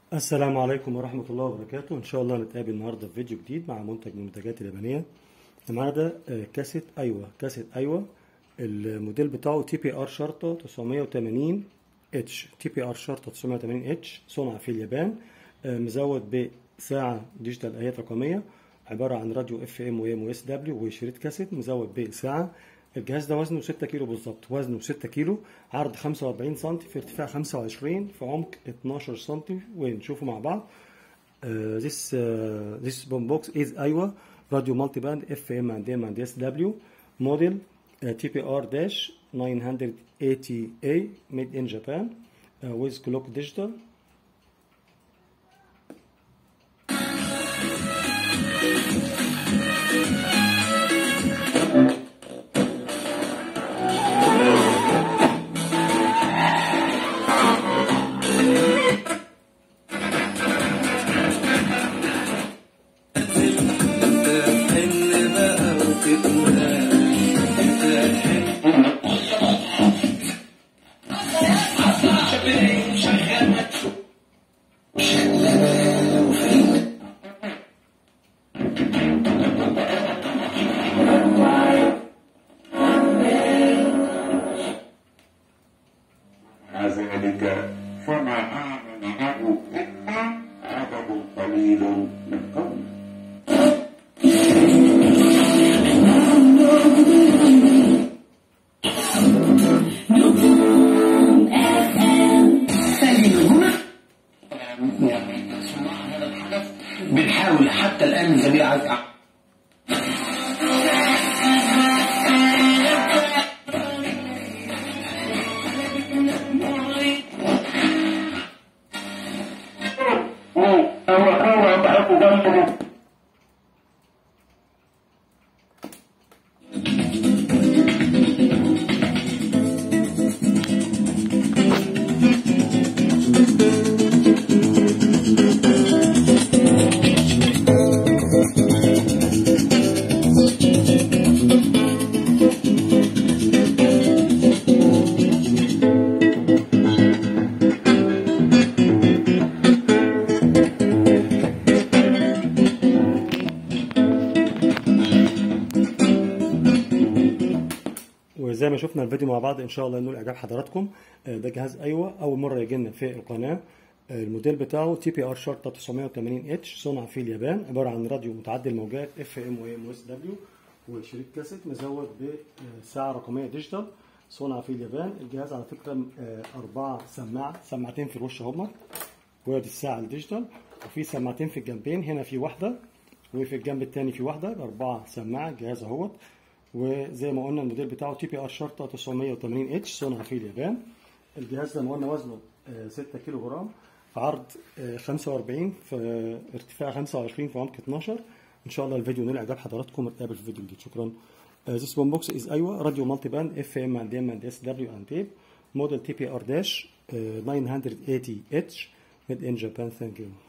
السلام عليكم ورحمة الله وبركاته إن شاء الله نتقابل النهاردة في فيديو جديد مع منتج من المنتجات اليابانية معانا ده آه، كاسيت أيوة كاسيت أيوة الموديل بتاعه تي بي ار شرطة 980 اتش تي بي ار شرطة 980 اتش صنع في اليابان آه، مزود بساعة ديجيتال آيات رقمية عبارة عن راديو اف ام وام واس دبليو وشريط كاسيت مزود بساعة الجهاز ده وزنه 6 كيلو بالظبط وزنه 6 كيلو عرض 45 سم في ارتفاع 25 في عمق 12 سم ونشوفه مع بعض Uh, this uh, this bomb box is Iowa radio multiband FM and M and SW model uh, TPR-980A made in Japan uh, with clock digital حن بقى وتبقى ذلك فما آمن له إلا عدد قليل من قومه يعني صناع هذا الحدث بنحاول حتى الآن من جميع عز- وزي ما شفنا الفيديو مع بعض ان شاء الله ينول اعجاب حضراتكم آه، ده جهاز ايوه اول مره يجي لنا في القناه آه، الموديل بتاعه تي بي ار شرطه 980 اتش صنع في اليابان عباره عن راديو متعدد الموجات اف ام و ام اس دبليو وشريط كاسيت مزود بساعه رقميه ديجيتال صنع في اليابان الجهاز على فكره آه، اربعه سماعه سماعتين في الوش هما وادي الساعه الديجيتال وفي سماعتين في الجنبين هنا في واحده وفي الجنب الثاني في واحده اربعه سماعه الجهاز اهوت وزي ما قلنا الموديل بتاعه تي بي ار شرطه 980 اتش صنع في اليابان الجهاز زي ما قلنا وزنه آه، 6 كيلو جرام في عرض آه، 45 في ارتفاع 25 في عمق 12 ان شاء الله الفيديو نال اعجاب حضراتكم نتقابل في فيديو جديد شكرا This one box is ايوه راديو مالتي باند اف ام اند ام اند اس دبليو اند تيب موديل تي بي ار داش 980 اتش made in Japan thank you